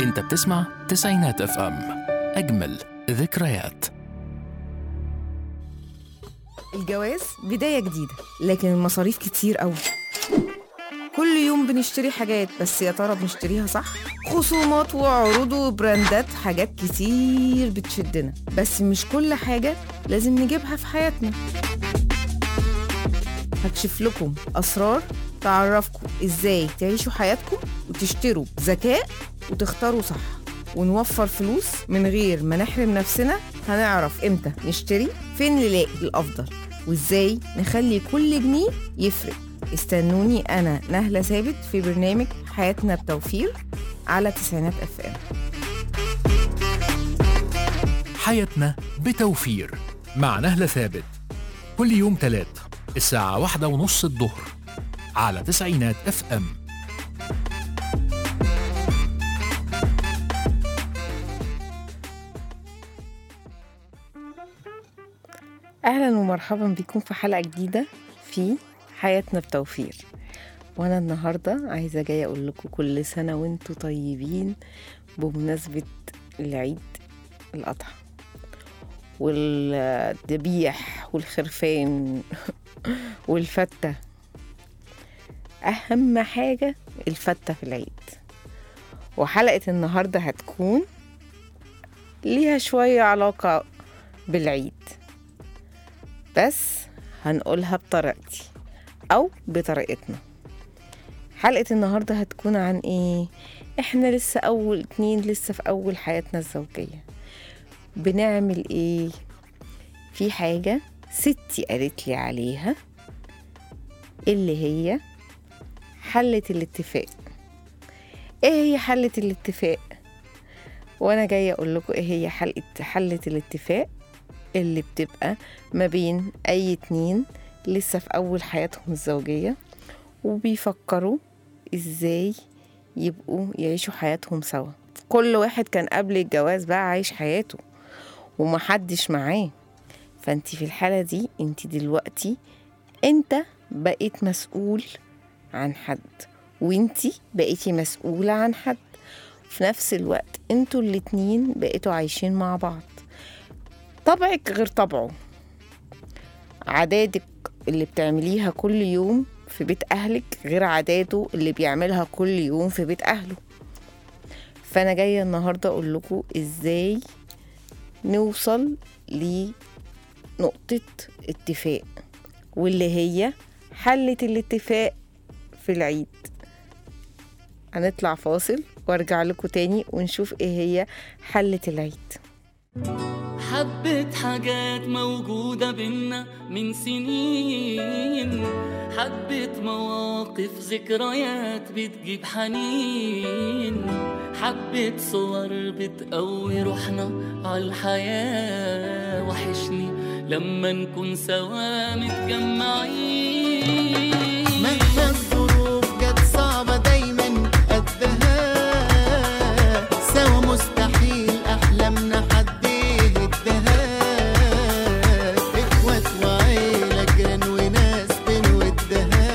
انت بتسمع تسعينات اف ام اجمل ذكريات الجواز بداية جديدة لكن المصاريف كتير قوي كل يوم بنشتري حاجات بس يا ترى بنشتريها صح؟ خصومات وعروض وبراندات حاجات كتير بتشدنا بس مش كل حاجة لازم نجيبها في حياتنا هكشف لكم أسرار تعرفكم إزاي تعيشوا حياتكم وتشتروا بذكاء وتختاروا صح ونوفر فلوس من غير ما نحرم نفسنا هنعرف امتى نشتري فين نلاقي الافضل وازاي نخلي كل جنيه يفرق استنوني انا نهله ثابت في برنامج حياتنا بتوفير على تسعينات اف ام حياتنا بتوفير مع نهلة ثابت كل يوم تلات الساعة واحدة ونص الظهر على تسعينات اف ام اهلا ومرحبا بكم في حلقه جديده في حياتنا بتوفير وانا النهارده عايزه جايه اقول لكم كل سنه وانتم طيبين بمناسبه العيد الاضحى والذبيح والخرفان والفته اهم حاجه الفته في العيد وحلقه النهارده هتكون ليها شويه علاقه بالعيد بس هنقولها بطريقتي أو بطريقتنا حلقة النهاردة هتكون عن إيه؟ إحنا لسه أول اتنين لسه في أول حياتنا الزوجية بنعمل إيه؟ في حاجة ستي قالت لي عليها اللي هي حلة الاتفاق إيه هي حلة الاتفاق؟ وأنا جاية أقول لكم إيه هي حلقة حلة الاتفاق اللي بتبقى ما بين أي اتنين لسه في أول حياتهم الزوجية وبيفكروا إزاي يبقوا يعيشوا حياتهم سوا كل واحد كان قبل الجواز بقى عايش حياته ومحدش معاه فانت في الحالة دي انت دلوقتي انت بقيت مسؤول عن حد وانتي بقيتي مسؤولة عن حد في نفس الوقت انتوا الاتنين بقيتوا عايشين مع بعض طبعك غير طبعه عاداتك اللي بتعمليها كل يوم في بيت أهلك غير عاداته اللي بيعملها كل يوم في بيت أهله فأنا جاية النهاردة أقول لكم إزاي نوصل لنقطة اتفاق واللي هي حلة الاتفاق في العيد هنطلع فاصل وارجع لكم تاني ونشوف ايه هي حلة العيد حبة حاجات موجودة بينا من سنين حبة مواقف ذكريات بتجيب حنين حبة صور بتقوي روحنا عالحياة وحشني لما نكون سوا متجمعين مهما الظروف جت صعبة دايما قدها سوا مستحيل أحلامنا حد يهدها إخوات وعيلة جيران وناس بنودها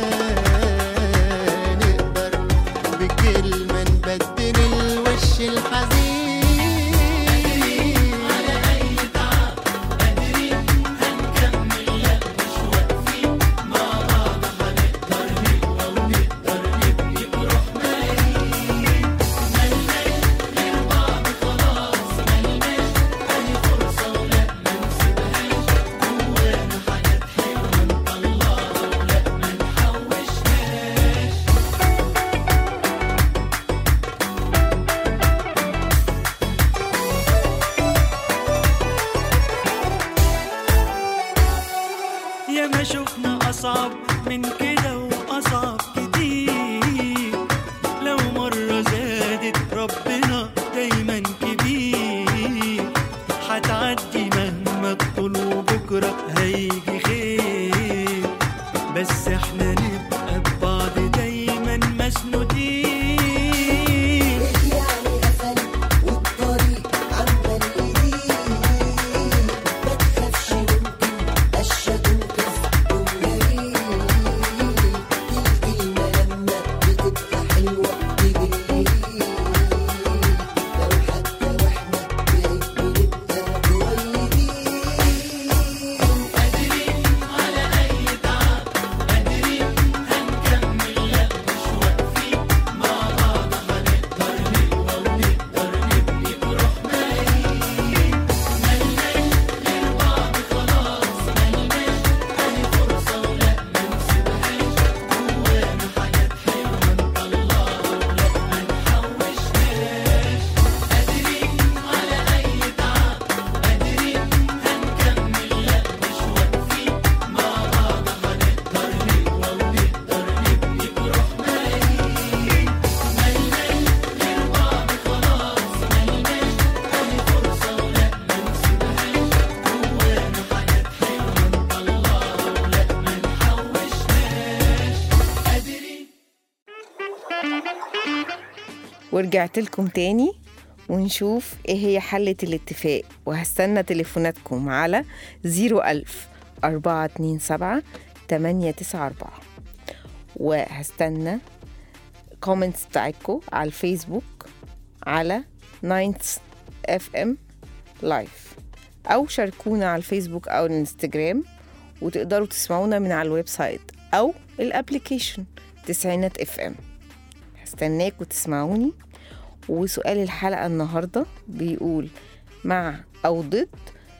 نقدر بكلمة نبدل الوش الحزين ورجعت لكم تاني ونشوف ايه هي حلة الاتفاق وهستنى تليفوناتكم على 01000 427 894 وهستنى كومنتس بتاعتكم على الفيسبوك على 9 اف ام لايف او شاركونا على الفيسبوك او الانستجرام وتقدروا تسمعونا من على الويب سايت او الابليكيشن تسعينات اف ام هستناكوا تسمعوني وسؤال الحلقة النهاردة بيقول مع أو ضد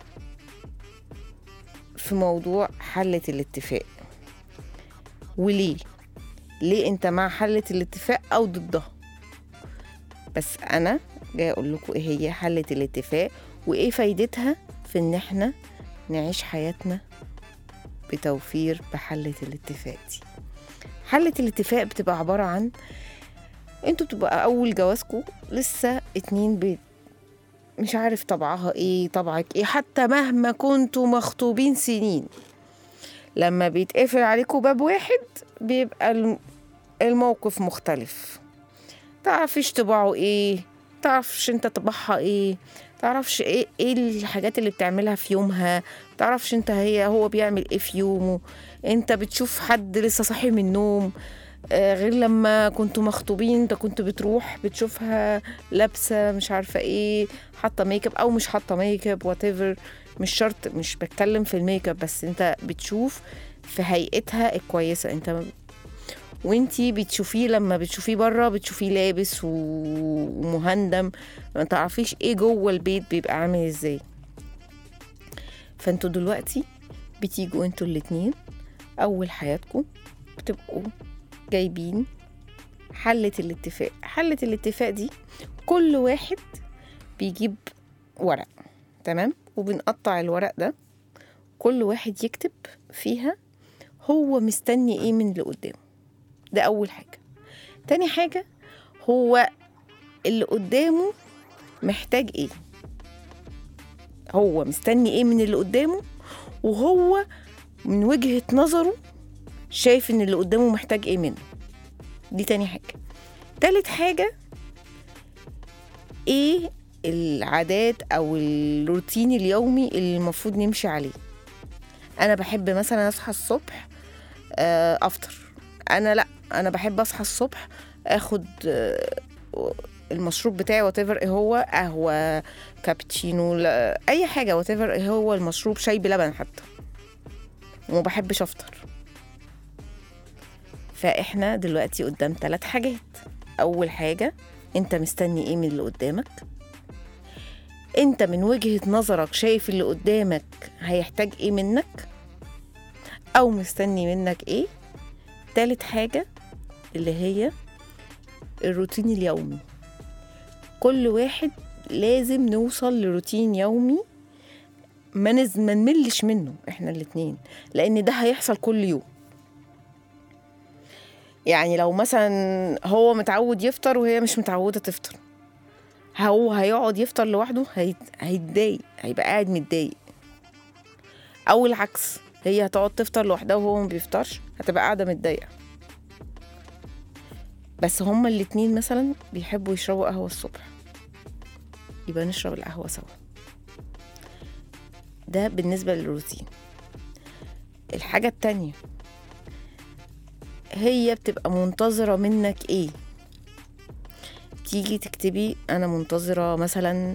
في موضوع حلة الاتفاق وليه ليه انت مع حلة الاتفاق أو ضدها بس أنا جاي أقول لكم إيه هي حلة الاتفاق وإيه فايدتها في إن إحنا نعيش حياتنا بتوفير بحلة الاتفاق دي حلة الاتفاق بتبقى عبارة عن انتوا بتبقى اول جوازكوا لسه اتنين بيت مش عارف طبعها ايه طبعك ايه حتى مهما كنتوا مخطوبين سنين لما بيتقفل عليكوا باب واحد بيبقى الم- الموقف مختلف تعرفش طباعه ايه تعرفش انت طباعها ايه تعرفش ايه ايه الحاجات اللي بتعملها في يومها تعرفش انت هي هو بيعمل ايه في يومه انت بتشوف حد لسه صاحي من النوم آه، غير لما كنتوا مخطوبين انت كنت بتروح بتشوفها لابسه مش عارفه ايه حاطه ميك اب او مش حاطه ميك اب وات مش شرط مش بتكلم في الميك اب بس انت بتشوف في هيئتها الكويسه انت وانتي بتشوفيه لما بتشوفيه بره بتشوفيه لابس و- ومهندم ما تعرفيش ايه جوه البيت بيبقى عامل ازاي فانتوا دلوقتي بتيجوا انتوا الاتنين اول حياتكم بتبقوا جايبين حلة الاتفاق حلة الاتفاق دي كل واحد بيجيب ورق تمام وبنقطع الورق ده كل واحد يكتب فيها هو مستني ايه من اللي قدامه ده اول حاجة تاني حاجة هو اللي قدامه محتاج ايه هو مستني ايه من اللي قدامه وهو من وجهة نظره شايف ان اللي قدامه محتاج ايه منه دي تاني حاجة تالت حاجة ايه العادات او الروتين اليومي اللي المفروض نمشي عليه انا بحب مثلا اصحى الصبح آه، افطر انا لا انا بحب اصحى الصبح اخد آه، المشروب بتاعي وات ايه هو قهوه كابتشينو لا- اي حاجه وات ايه هو المشروب شاي بلبن حتى وما بحبش افطر فاحنا دلوقتي قدام ثلاث حاجات اول حاجه انت مستني ايه من اللي قدامك انت من وجهة نظرك شايف اللي قدامك هيحتاج ايه منك او مستني منك ايه تالت حاجة اللي هي الروتين اليومي كل واحد لازم نوصل لروتين يومي ما نز... ما نملش منه احنا الاتنين لان ده هيحصل كل يوم يعني لو مثلا هو متعود يفطر وهي مش متعودة تفطر هو هيقعد يفطر لوحده هيت- هيتضايق هيبقى قاعد متضايق او العكس هي هتقعد تفطر لوحدها وهو ما بيفطرش هتبقى قاعده متضايقه بس هما الاتنين مثلا بيحبوا يشربوا قهوه الصبح يبقى نشرب القهوه سوا ده بالنسبه للروتين الحاجه التانية هي بتبقى منتظره منك ايه تيجي تكتبي انا منتظره مثلا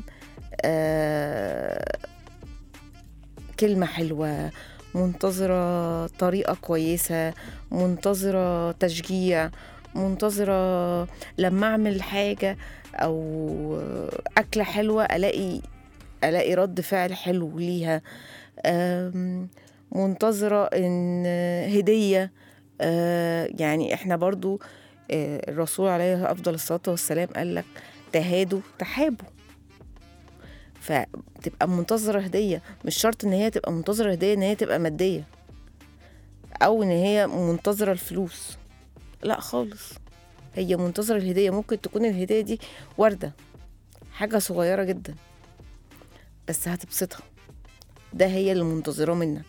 آه كلمه حلوه منتظره طريقه كويسه منتظره تشجيع منتظره لما اعمل حاجه او اكله حلوه الاقي الاقي رد فعل حلو ليها آم، منتظره ان هديه آه، يعني احنا برضو آه، الرسول عليه افضل الصلاه والسلام قال لك تهادوا تحابوا فتبقى منتظره هديه مش شرط ان هي تبقى منتظره هديه ان هي تبقى ماديه او ان هي منتظره الفلوس لا خالص هي منتظره الهديه ممكن تكون الهديه دي ورده حاجه صغيره جدا بس هتبسطها ده هي اللي منتظراه منك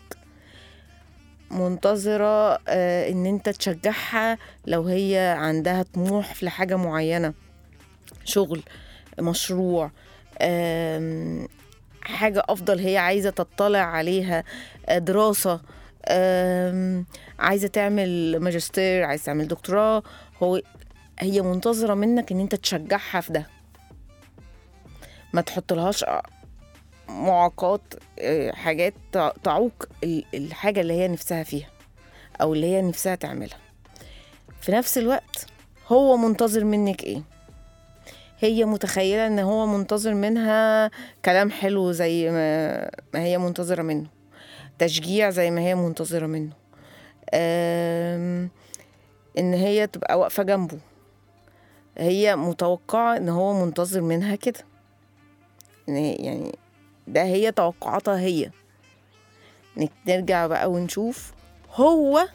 منتظرة آه، ان انت تشجعها لو هي عندها طموح في حاجة معينة شغل مشروع آم، حاجة أفضل هي عايزة تطلع عليها آه، دراسة آم، عايزة تعمل ماجستير عايزة تعمل دكتوراه هو هي منتظرة منك إن أنت تشجعها في ده ما تحطلهاش معوقات آه، حاجات تع- تعوق ال- الحاجة اللي هي نفسها فيها أو اللي هي نفسها تعملها في نفس الوقت هو منتظر منك إيه هي متخيلة إن هو منتظر منها كلام حلو زي ما, ما هي منتظرة منه تشجيع زي ما هي منتظرة منه آم، إن هي تبقى واقفة جنبه هي متوقعة إن هو منتظر منها كده إن هي- يعني ده هي توقعاتها هي نك- نرجع بقى ونشوف هو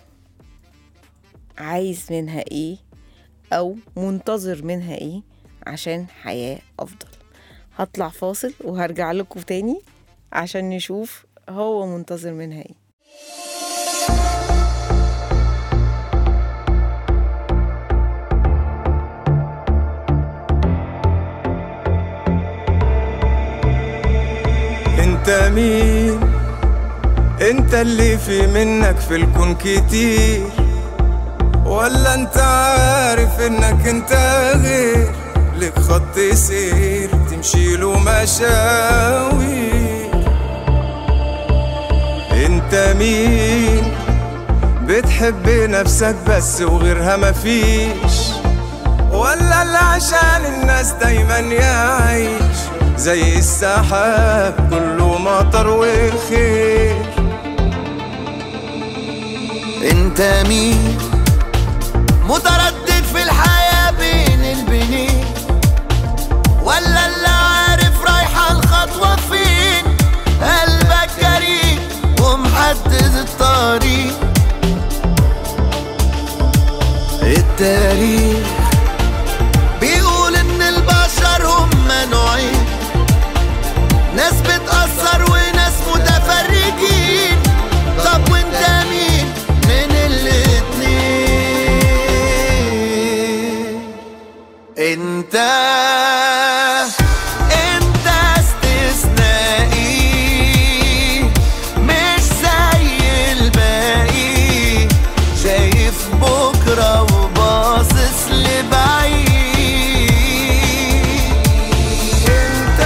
عايز منها ايه او منتظر منها ايه عشان حياة افضل هطلع فاصل وهرجع لكم تاني عشان نشوف هو منتظر منها ايه انت مين انت اللي في منك في الكون كتير ولا انت عارف انك انت غير لك خط سير تمشي له مشاوي انت مين بتحب نفسك بس وغيرها مفيش ولا اللي عشان الناس دايما يعيش زي السحاب كله مطر وخير انت مين متردد في الحياة بين البنين ولا اللي عارف رايحة الخطوة فين قلبك جريء ومحدد الطريق التاريخ بيقول ان البشر هم نوعين ناس بتأثر وناس متفرجين طب وانت مين من الاتنين انت انت استثنائي مش زي الباقي شايف بكرة وباصص لبعيد انت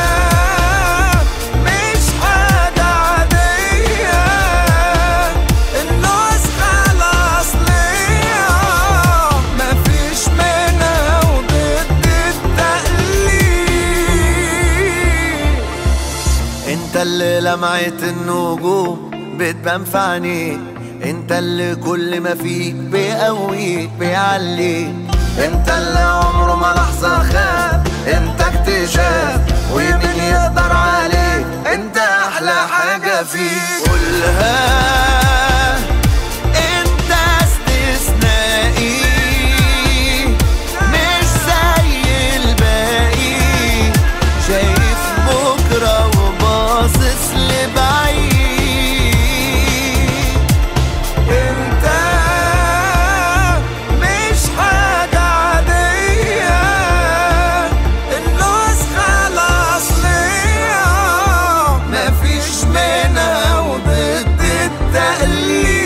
مش حاجة عادية النسخة الأصلية مفيش منها وضد التقليد انت اللي لمعت النجوم بتبان في عينيك انت اللي كل ما فيك بيقويك بيعليك انت اللي عمره ما لحظة خاب انت اكتشاف ومين يقدر عليك انت احلى حاجة فيك قولها انت استثنائي مش زي الباقي شايف بكرة وباصص لبعيد انت مش حاجة عادية النسخة الأصلية مفيش منها وضد التقليد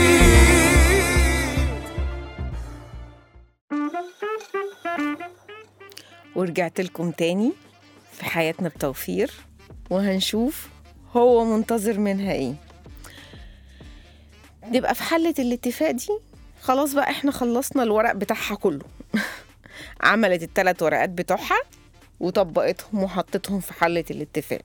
ورجعت لكم تاني في حياتنا بتوفير وهنشوف هو منتظر منها ايه نبقى في حلة الاتفاق دي خلاص بقى احنا خلصنا الورق بتاعها كله عملت الثلاث ورقات بتوعها وطبقتهم وحطتهم في حلة الاتفاق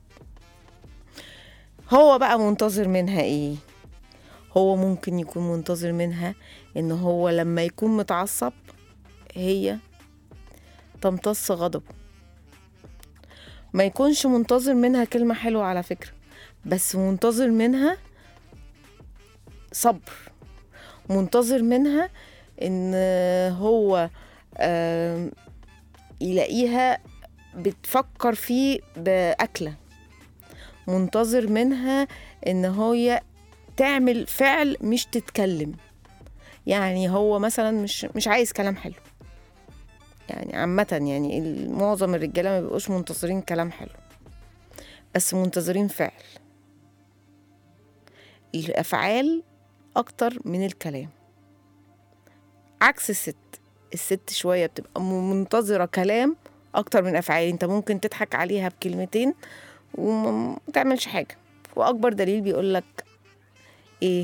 هو بقى منتظر منها ايه هو ممكن يكون منتظر منها ان هو لما يكون متعصب هي تمتص غضبه ما يكونش منتظر منها كلمة حلوة على فكرة بس منتظر منها صبر منتظر منها ان هو آم، يلاقيها بتفكر فيه بأكلة منتظر منها ان هي تعمل فعل مش تتكلم يعني هو مثلا مش مش عايز كلام حلو يعني عامة يعني ال- معظم الرجالة ما بيبقوش منتظرين كلام حلو بس منتظرين فعل الأفعال أكتر من الكلام عكس الست الست شوية بتبقى م- منتظرة كلام أكتر من أفعال أنت ممكن تضحك عليها بكلمتين وما تعملش حاجة وأكبر دليل بيقولك إيه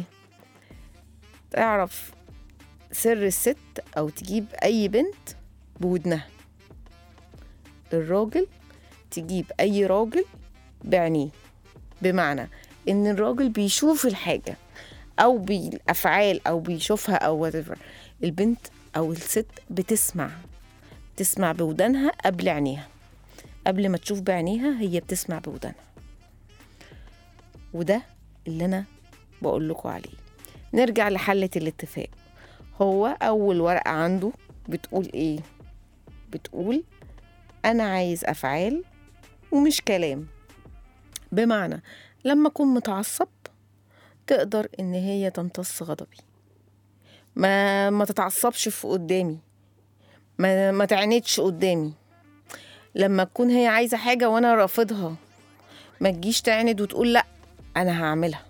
تعرف سر الست أو تجيب أي بنت بودنها الراجل تجيب أي راجل بعينيه بمعنى إن الراجل بيشوف الحاجة أو بالأفعال أو بيشوفها أو whatever البنت أو الست بتسمع تسمع بودانها قبل عينيها قبل ما تشوف بعينيها هي بتسمع بودانها وده اللي أنا بقول لكم عليه نرجع لحلة الاتفاق هو أول ورقة عنده بتقول إيه بتقول أنا عايز أفعال ومش كلام بمعنى لما أكون متعصب تقدر إن هي تمتص غضبي ما ما تتعصبش في قدامي ما ما تعاندش قدامي لما تكون هي عايزة حاجة وأنا رافضها ما تجيش تعاند وتقول لأ أنا هعملها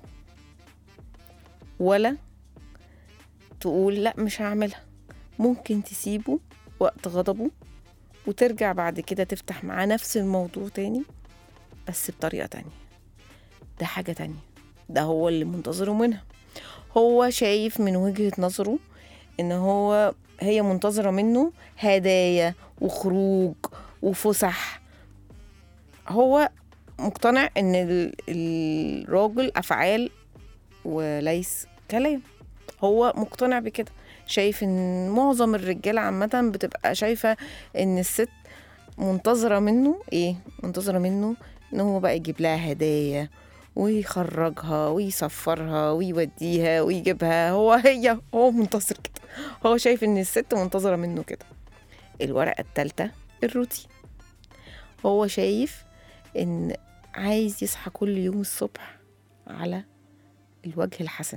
ولا تقول لأ مش هعملها ممكن تسيبه وقت غضبه وترجع بعد كده تفتح معاه نفس الموضوع تاني بس بطريقة تانية ده حاجة تانية ده هو اللي منتظره منها هو شايف من وجهة نظره ان هو هي منتظرة منه هدايا وخروج وفسح هو مقتنع ان ال- الراجل افعال وليس كلام هو مقتنع بكده شايف ان معظم الرجاله عامه بتبقى شايفه ان الست منتظره منه ايه منتظره منه ان هو بقى يجيب لها هدايا ويخرجها ويسفرها ويوديها ويجيبها هو هي هو منتظر كده هو شايف ان الست منتظره منه كده الورقه الثالثه الروتين هو شايف ان عايز يصحى كل يوم الصبح على الوجه الحسن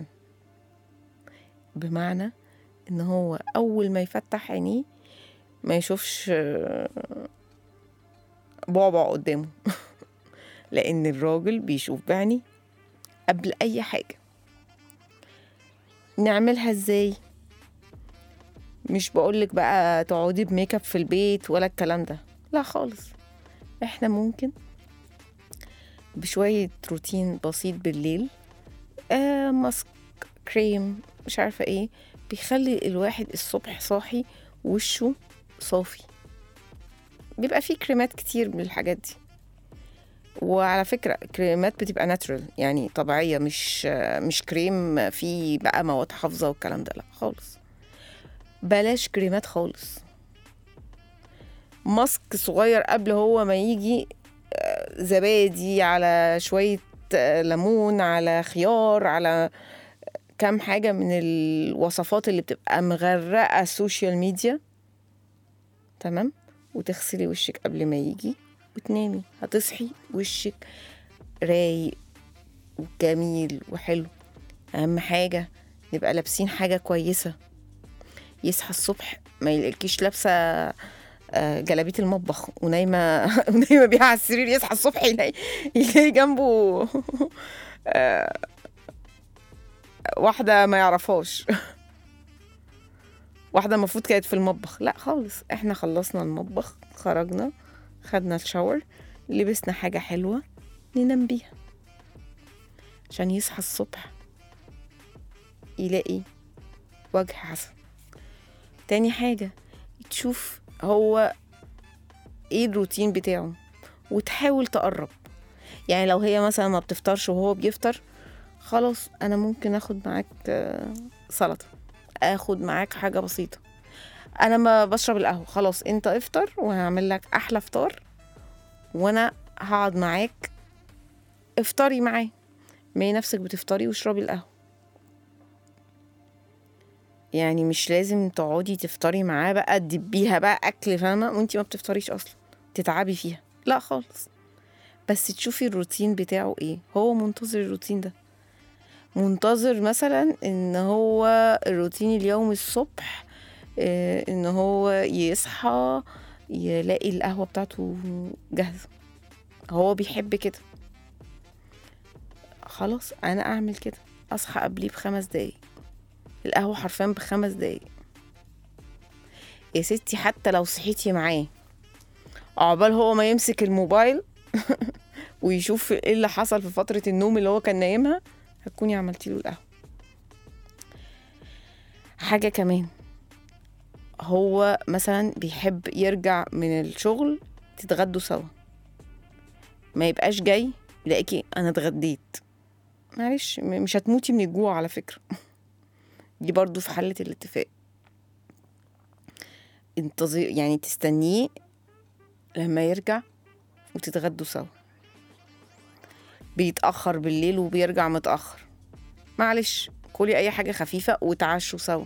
بمعنى ان هو اول ما يفتح عينيه ما يشوفش آه، بعبع قدامه لان الراجل بيشوف بعينيه قبل اي حاجه نعملها ازاي مش بقولك بقى تقعدي بميك اب في البيت ولا الكلام ده لا خالص احنا ممكن بشوية روتين بسيط بالليل آه ماسك كريم مش عارفة ايه بيخلي الواحد الصبح صاحي وشه صافي بيبقى فيه كريمات كتير من الحاجات دي وعلى فكرة كريمات بتبقى ناتشرال يعني طبيعية مش مش كريم فيه بقى مواد حافظة والكلام ده لا خالص بلاش كريمات خالص ماسك صغير قبل هو ما يجي آه، زبادي على شوية آه، ليمون على خيار على كام حاجة من الوصفات اللي بتبقى مغرقة السوشيال ميديا تمام وتغسلي وشك قبل ما يجي وتنامي هتصحي وشك رايق وجميل وحلو أهم حاجة نبقى لابسين حاجة كويسة يصحى الصبح ما يلاقيكيش لابسة آه، جلابيه المطبخ ونايمه ونايمه بيها على السرير يصحى الصبح يلاقي يلاقي جنبه آه، واحده ما يعرفهاش واحده المفروض كانت في المطبخ لا خالص احنا خلصنا المطبخ خرجنا خدنا الشاور لبسنا حاجه حلوه ننام بيها عشان يصحى الصبح يلاقي وجه حسن تاني حاجة تشوف هو ايه الروتين بتاعه وتحاول تقرب يعني لو هي مثلا ما بتفطرش وهو بيفطر خلاص انا ممكن اخد معاك آه، سلطة اخد معاك حاجة بسيطة انا ما بشرب القهوة خلاص انت افطر وهعمل لك احلى فطار وانا هقعد معاك افطري معايا مي نفسك بتفطري واشربي القهوة يعني مش لازم تقعدي تفطري معاه بقى تدبيها بقى اكل فاهمه وانتي ما بتفطريش اصلا تتعبي فيها لا خالص بس تشوفي الروتين بتاعه ايه هو منتظر الروتين ده منتظر مثلا ان هو الروتين اليومي الصبح آه، ان هو يصحى يلاقي القهوة بتاعته جاهزة هو بيحب كده خلاص انا اعمل كده اصحى قبليه بخمس دقايق القهوة حرفيا بخمس دقايق يا ستي حتى لو صحيتي معاه عقبال هو ما يمسك الموبايل ويشوف ايه اللي حصل في فترة النوم اللي هو كان نايمها هتكوني عملتي له القهوة حاجة كمان هو مثلا بيحب يرجع من الشغل تتغدوا سوا ما يبقاش جاي يلاقيكي انا اتغديت معلش م- مش هتموتي من الجوع على فكرة دي برضو في حلة الاتفاق انتظر يعني تستنيه لما يرجع وتتغدوا سوا بيتأخر بالليل وبيرجع متأخر معلش كلي أي حاجة خفيفة وتعشوا سوا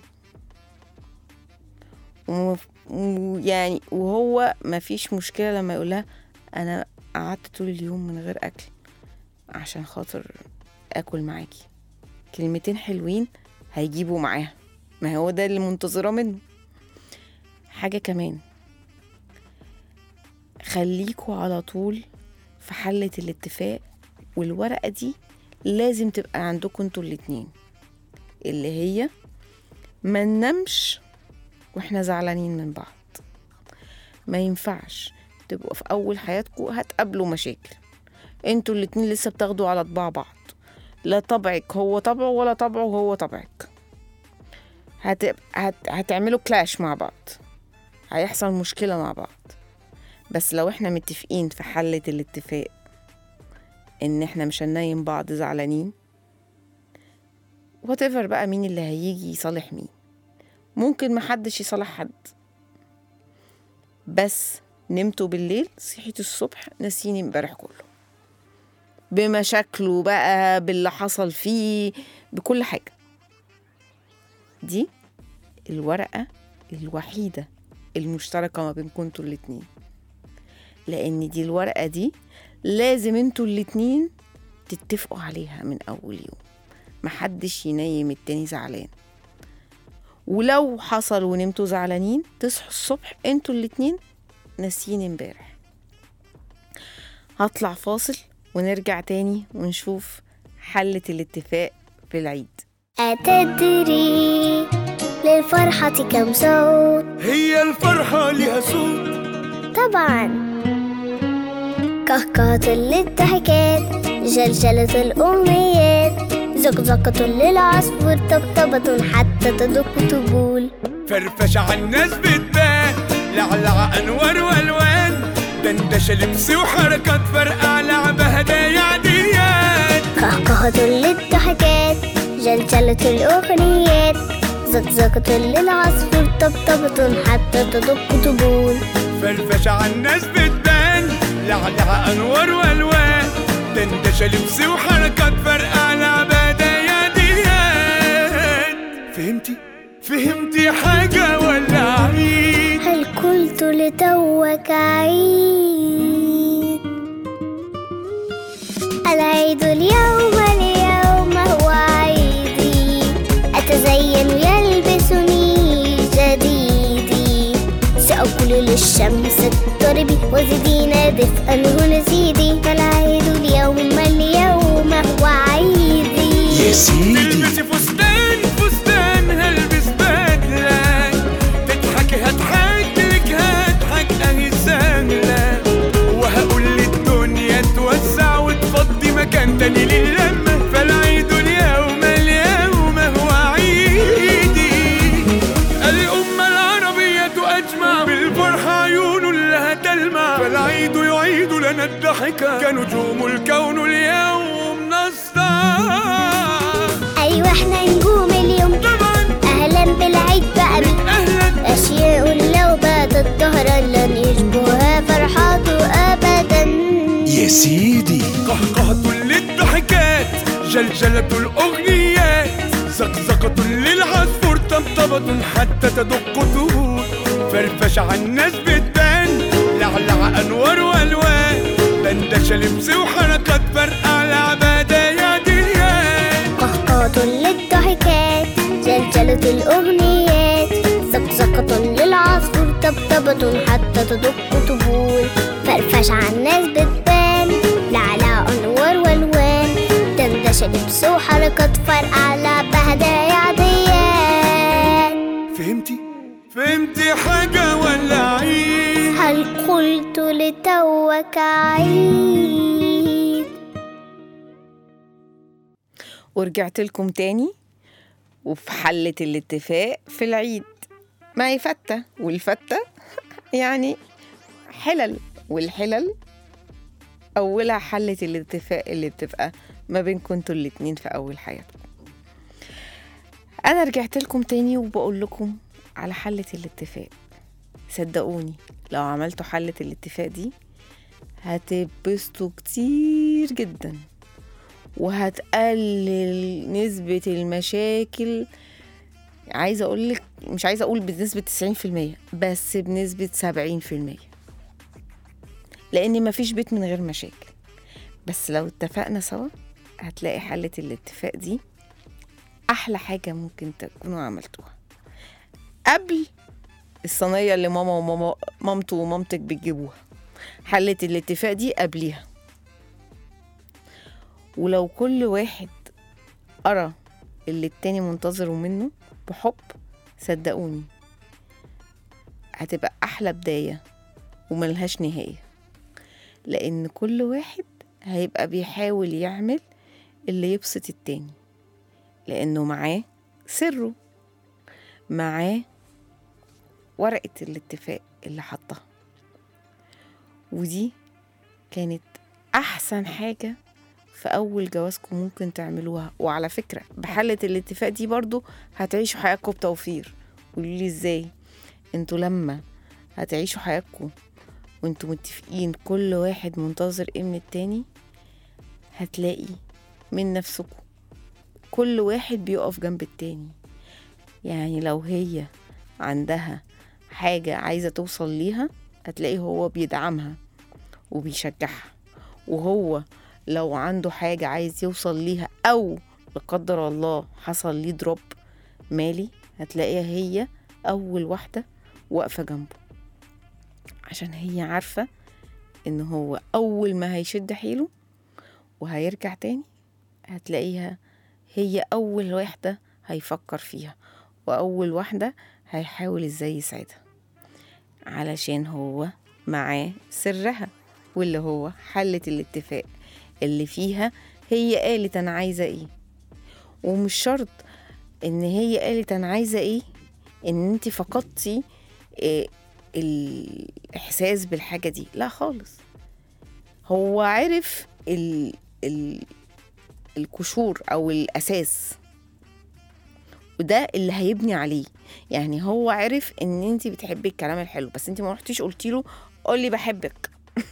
ومف- ويعني وهو مفيش مشكلة لما يقولها أنا قعدت طول اليوم من غير أكل عشان خاطر أكل معاكي كلمتين حلوين هيجيبوا معاها ما هو ده اللي منتظرة منه حاجة كمان خليكوا على طول في حلة الاتفاق والورقة دي لازم تبقى عندكم انتوا الاتنين اللي هي ما ننامش واحنا زعلانين من بعض ما ينفعش تبقوا في اول حياتكم هتقابلوا مشاكل انتوا الاتنين لسه بتاخدوا على طباع بعض لا طبعك هو طبعه ولا طبعه هو طبعك هت... هت... هتعملوا كلاش مع بعض هيحصل مشكلة مع بعض بس لو احنا متفقين في حلة الاتفاق ان احنا مش هننيم بعض زعلانين whatever بقى مين اللي هيجي يصالح مين ممكن محدش يصالح حد بس نمتوا بالليل صحيتوا الصبح ناسيين امبارح كله بمشاكله بقى باللي حصل فيه بكل حاجة دي الورقة الوحيدة المشتركة ما بينكم انتوا الاتنين لأن دي الورقة دي لازم انتوا الاتنين تتفقوا عليها من أول يوم محدش ينيم التاني زعلان ولو حصل ونمتوا زعلانين تصحوا الصبح انتوا الاتنين ناسيين امبارح هطلع فاصل ونرجع تاني ونشوف حلة الاتفاق في العيد أتدري للفرحة كم صوت هي الفرحة لها صوت طبعا كهكهة للضحكات جلجلة الأمنيات زقزقة للعصفور طبطبة حتى تدق طبول فرفشة عالناس بتبان لعلع أنوار وألوان دندشة لبس وحركات فرقع لعبة هدايا عاديات كهكهة للضحكات جلجلة الأغنيات زقزقة للعصفور طبطبة حتى تدق طبول فرفشة عالناس بتبان لعلع أنوار وألوان دندشة لبس وحركات فرقع لعبة هدايا عاديات فهمتي؟ فهمتي حاجة ولا عيد؟ هل قلت لتوك عيد العيد اليوم اليوم هو عيدي أتزين يلبسني جديدي سأقول للشمس اضطربي وزدينا دفئا هنا زيدي فالعيد اليوم اليوم هو عيدي تلبسي فستان فستان هلبس بدلة تضحكي هضحك لك هضحك اهي سهلة وهقول للدنيا توسع وتفضي مكان تاني للمة فالعيد اليوم اليوم هو عيدي الأمة العربية أجمع بالفرحة عيون لها تلمع فالعيد يعيد لنا الضحكة كنجوم الكون اليوم نسطع أيوة احنا نجوم اليوم طبعا أهلا بالعيد بقى بي اهلا أشياء لو باتت ظهرا لن يشبهها فرحاته أبدا يا سيدي قهقهة للضحكات جلجلة الأغنيات زقزقة للعصفور طبطبة حتى تدق طهور فرفشة عالناس بتبان لعلع أنوار وألوان دندشة لبس وحركات فرقع لعبة يا قهقهة للضحكات جلجلة الأغنيات زقزقة طبطب حتى تدق طبول فرفش على الناس بتبان لعلى أنوار والوان دندشة لبس وحركات فرقع لعبة هدايا عاديات فهمتي؟ فهمتي حاجة ولا عيد؟ هل قلت لتوك عيد ورجعت لكم تاني وفي حلة الاتفاق في العيد ما هي فتة والفتة يعني حلل والحلل أولها حلة الاتفاق اللي بتبقى ما بينكم انتوا الاتنين في أول حياتكم أنا رجعت لكم تاني وبقول لكم على حلة الاتفاق صدقوني لو عملتوا حلة الاتفاق دي هتبسطوا كتير جدا وهتقلل نسبة المشاكل عايزة أقولك مش عايزة أقول بنسبة 90% بس بنسبة 70% لأن مفيش بيت من غير مشاكل بس لو اتفقنا سوا هتلاقي حلة الاتفاق دي أحلى حاجة ممكن تكونوا عملتوها قبل الصينية اللي ماما وماما مامته ومامتك بتجيبوها حلة الاتفاق دي قبليها ولو كل واحد قرا اللي التاني منتظره منه بحب صدقوني هتبقى أحلى بداية وملهاش نهاية لأن كل واحد هيبقى بيحاول يعمل اللي يبسط التاني لأنه معاه سره معاه ورقة الاتفاق اللي حطها ودي كانت أحسن حاجة في أول جوازكم ممكن تعملوها وعلى فكرة بحلة الاتفاق دي برضو هتعيشوا حياتكم بتوفير قوليلي ازاي انتوا لما هتعيشوا حياتكم وانتوا متفقين كل واحد منتظر ايه من التاني هتلاقي من نفسكم كل واحد بيقف جنب التاني يعني لو هي عندها حاجة عايزة توصل ليها هتلاقي هو بيدعمها وبيشجعها وهو لو عنده حاجة عايز يوصل ليها أو لا قدر الله حصل ليه دروب مالي هتلاقيها هي أول واحدة واقفة جنبه عشان هي عارفة إن هو أول ما هيشد حيله وهيرجع تاني هتلاقيها هي أول واحدة هيفكر فيها وأول واحدة هيحاول إزاي يساعدها علشان هو معاه سرها واللي هو حلة الاتفاق اللي فيها هي قالت أنا عايزة إيه ومش شرط إن هي قالت أنا عايزة إيه إن أنت فقدتي إيه الإحساس بالحاجة دي لا خالص هو عرف ال ال القشور أو الأساس وده اللي هيبني عليه يعني هو عرف ان انت بتحبي الكلام الحلو بس انت ما رحتيش قلتي له قولي بحبك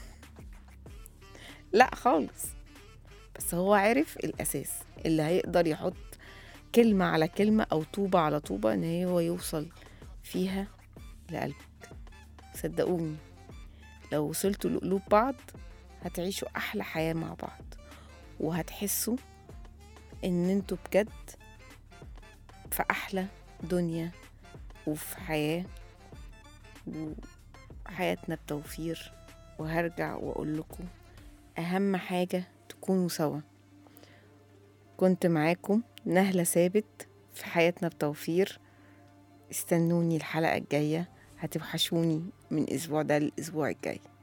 لا خالص بس هو عرف الاساس اللي هيقدر يحط كلمة على كلمة أو طوبة على طوبة إن هو يوصل فيها لقلبك صدقوني لو وصلتوا لقلوب بعض هتعيشوا أحلى حياة مع بعض وهتحسوا إن انتوا بجد في أحلى دنيا وفي حياة وحياتنا بتوفير وهرجع وأقول لكم أهم حاجة تكونوا سوا كنت معاكم نهلة ثابت في حياتنا بتوفير استنوني الحلقة الجاية هتوحشوني من أسبوع ده للأسبوع الجاي